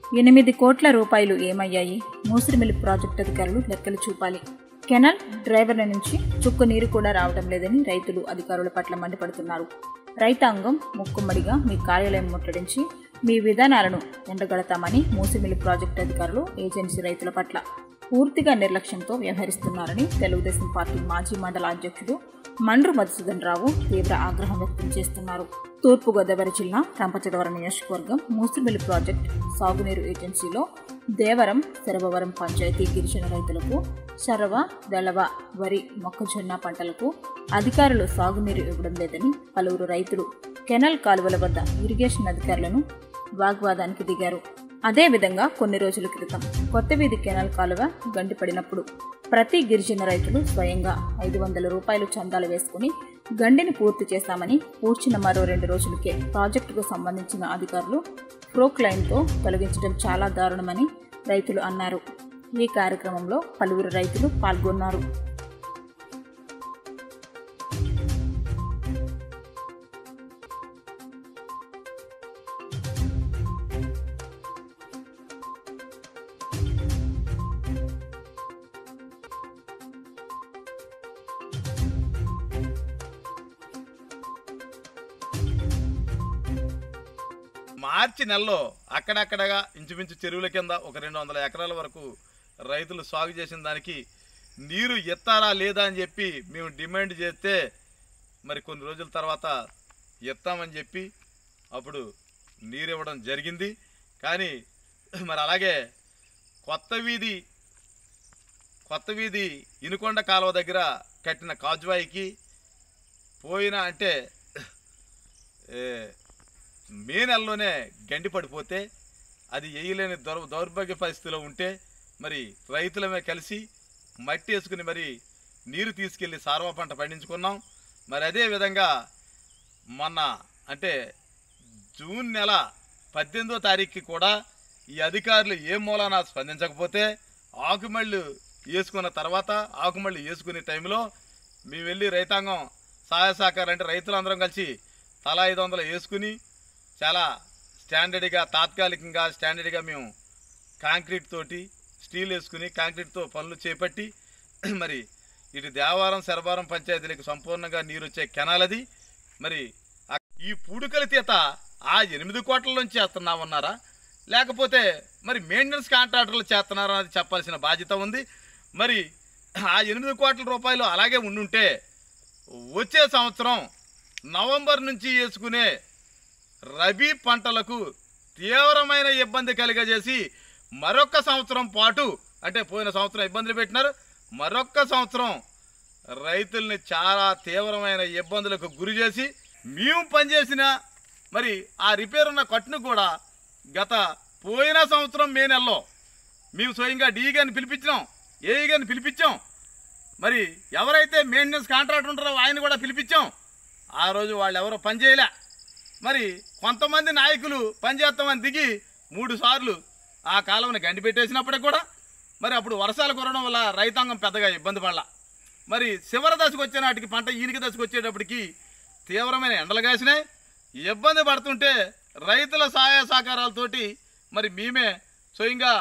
ఎనిమిది కోట్ల రూపాయలు ఏమయ్యాయి మూసిరిమిల్లి ప్రాజెక్టు అధికారులు లెక్కలు చూపాలి కెనాల్ డ్రైవర్ల నుంచి చుక్క నీరు కూడా రావడం లేదని రైతులు అధికారుల పట్ల మండిపడుతున్నారు రైతాంగం ముక్కుమ్మడిగా మీ కార్యాలయం ముట్టడించి మీ విధానాలను ఎండగడతామని మూసిమిల్లి ప్రాజెక్టు అధికారులు ఏజెన్సీ రైతుల పట్ల పూర్తిగా నిర్లక్ష్యంతో వ్యవహరిస్తున్నారని తెలుగుదేశం పార్టీ మాజీ మండల అధ్యక్షుడు మండ్రు మధుసూదన్ రావు తీవ్ర ఆగ్రహం వ్యక్తం చేస్తున్నారు తూర్పుగోదావరి జిల్లా రంపచోడవరం నియోజకవర్గం మూసిమిల్లి ప్రాజెక్ట్ సాగునీరు ఏజెన్సీలో దేవరం శరభవరం పంచాయతీ గిరిజన రైతులకు శరవ దళవ వరి మొక్కజొన్న పంటలకు అధికారులు సాగునీరు ఇవ్వడం లేదని పలువురు రైతులు కెనాల్ కాలువల వద్ద ఇరిగేషన్ అధికారులను వాగ్వాదానికి దిగారు అదేవిధంగా కొన్ని రోజుల క్రితం కొత్త వీధి కెనాల్ కాలువ గండిపడినప్పుడు ప్రతి గిరిజన రైతులు స్వయంగా ఐదు వందల రూపాయలు చందాలు వేసుకుని గండిని పూర్తి చేశామని పూడ్చిన మరో రెండు రోజులకే ప్రాజెక్టుకు సంబంధించిన అధికారులు ఫ్రోక్ లైన్తో తొలగించడం చాలా దారుణమని రైతులు అన్నారు ఈ కార్యక్రమంలో పలువురు రైతులు పాల్గొన్నారు మార్చి నెలలో అక్కడక్కడగా ఇంచుమించు చెరువుల కింద ఒక రెండు వందల ఎకరాల వరకు రైతులు సాగు చేసిన దానికి నీరు ఎత్తారా లేదా అని చెప్పి మేము డిమాండ్ చేస్తే మరి కొన్ని రోజుల తర్వాత ఎత్తామని చెప్పి అప్పుడు నీరు ఇవ్వడం జరిగింది కానీ మరి అలాగే కొత్త వీధి కొత్త వీధి ఇనుకొండ కాలువ దగ్గర కట్టిన కాజ్వాయికి పోయిన అంటే ఏ, మే నెలలోనే గండి పడిపోతే అది వేయలేని దౌర్ దౌర్భాగ్య పరిస్థితిలో ఉంటే మరి రైతులమే కలిసి మట్టి వేసుకుని మరి నీరు తీసుకెళ్లి సార్వ పంట పండించుకున్నాం మరి అదే విధంగా మొన్న అంటే జూన్ నెల పద్దెనిమిదో తారీఖుకి కూడా ఈ అధికారులు ఏ మూలాన స్పందించకపోతే ఆకుమళ్ళు వేసుకున్న తర్వాత ఆకుమళ్ళు వేసుకునే టైంలో మేము వెళ్ళి రైతాంగం సహాయ సహకారం అంటే రైతులందరం కలిసి తలా ఐదు వందలు వేసుకుని చాలా స్టాండర్డ్గా తాత్కాలికంగా స్టాండర్డ్గా మేము కాంక్రీట్ తోటి స్టీల్ వేసుకుని కాంక్రీట్తో పనులు చేపట్టి మరి ఇటు దేవారం శరభారం పంచాయతీలకు సంపూర్ణంగా నీరు వచ్చే కెనాల్ అది మరి ఆ- ఈ పూడికల తీత ఆ ఎనిమిది కోట్ల నుంచి చేస్తున్నామన్నారా లేకపోతే మరి మెయింటెనెన్స్ కాంట్రాక్టర్లు చేస్తున్నారా అని చెప్పాల్సిన బాధ్యత ఉంది మరి ఆ ఎనిమిది కోట్ల రూపాయలు అలాగే ఉండుంటే వచ్చే సంవత్సరం నవంబర్ నుంచి వేసుకునే రబీ పంటలకు తీవ్రమైన ఇబ్బంది కలిగజేసి మరొక సంవత్సరం పాటు అంటే పోయిన సంవత్సరం ఇబ్బందులు పెట్టినారు మరొక్క సంవత్సరం రైతుల్ని చాలా తీవ్రమైన ఇబ్బందులకు గురి చేసి మేము పనిచేసిన మరి ఆ రిపేర్ ఉన్న కట్టును కూడా గత పోయిన సంవత్సరం మే నెలలో మేము స్వయంగా డీ గారిని పిలిపించాం ఏఈ గారిని పిలిపించాం మరి ఎవరైతే మెయింటెనెన్స్ కాంట్రాక్ట్ ఉంటారో ఆయన కూడా పిలిపించాం ఆ రోజు వాళ్ళు ఎవరో పనిచేయలే మరి కొంతమంది నాయకులు పనిచేస్తామని దిగి మూడు సార్లు ఆ కాలువని గండి పెట్టేసినప్పటికి కూడా మరి అప్పుడు వర్షాలు కురవడం వల్ల రైతాంగం పెద్దగా ఇబ్బంది పడలా మరి చివరి దశకు వచ్చే నాటికి పంట ఈనిక దశకు వచ్చేటప్పటికి తీవ్రమైన ఎండలు కాసినాయి ఇబ్బంది పడుతుంటే రైతుల సహాయ సహకారాలతోటి మరి మేమే స్వయంగా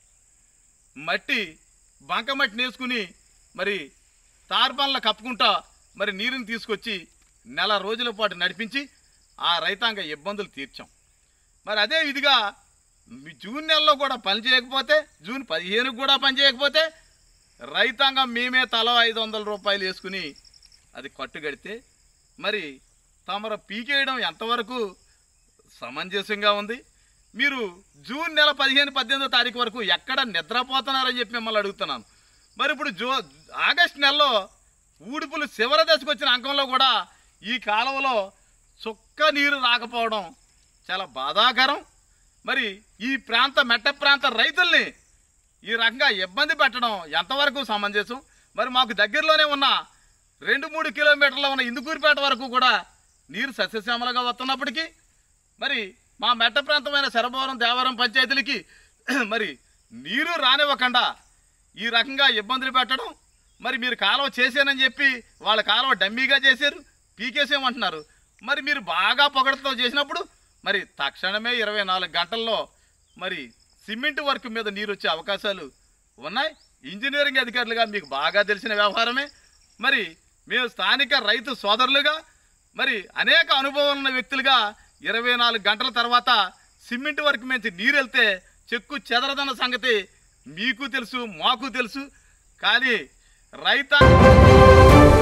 మట్టి బంక మట్టి నేసుకుని మరి తార్పాన్ల కప్పుకుంటా మరి నీరుని తీసుకొచ్చి నెల రోజుల పాటు నడిపించి ఆ రైతాంగ ఇబ్బందులు తీర్చాం మరి అదే విధిగా మీ జూన్ నెలలో కూడా పని చేయకపోతే జూన్ పదిహేనుకు కూడా పని చేయకపోతే రైతాంగం మేమే తల ఐదు వందల రూపాయలు వేసుకుని అది కట్టుగడితే మరి తమరు పీకేయడం ఎంతవరకు సమంజసంగా ఉంది మీరు జూన్ నెల పదిహేను పద్దెనిమిదో తారీఖు వరకు ఎక్కడ నిద్రపోతున్నారని చెప్పి మిమ్మల్ని అడుగుతున్నాను మరి ఇప్పుడు జో ఆగస్ట్ నెలలో ఊడుపులు చివరి దశకు వచ్చిన అంకంలో కూడా ఈ కాలువలో చుక్క నీరు రాకపోవడం చాలా బాధాకరం మరి ఈ ప్రాంత మెట్ట ప్రాంత రైతుల్ని ఈ రకంగా ఇబ్బంది పెట్టడం ఎంతవరకు సమంజసం మరి మాకు దగ్గరలోనే ఉన్న రెండు మూడు కిలోమీటర్ల ఉన్న ఇందుకూరిపేట వరకు కూడా నీరు సస్యశ్యామలంగా వస్తున్నప్పటికీ మరి మా మెట్ట ప్రాంతమైన శరభవరం దేవరం పంచాయతీలకి మరి నీరు రానివ్వకుండా ఈ రకంగా ఇబ్బందులు పెట్టడం మరి మీరు కాలువ చేశానని చెప్పి వాళ్ళ కాలువ డమ్మీగా చేశారు పీకేసేమంటున్నారు మరి మీరు బాగా పొగడతో చేసినప్పుడు మరి తక్షణమే ఇరవై నాలుగు గంటల్లో మరి సిమెంట్ వర్క్ మీద నీరు వచ్చే అవకాశాలు ఉన్నాయి ఇంజనీరింగ్ అధికారులుగా మీకు బాగా తెలిసిన వ్యవహారమే మరి మేము స్థానిక రైతు సోదరులుగా మరి అనేక అనుభవం ఉన్న వ్యక్తులుగా ఇరవై నాలుగు గంటల తర్వాత సిమెంట్ వర్క్ నుంచి నీరు వెళ్తే చెక్కు చెదరదన్న సంగతి మీకు తెలుసు మాకు తెలుసు కానీ రైతాంగం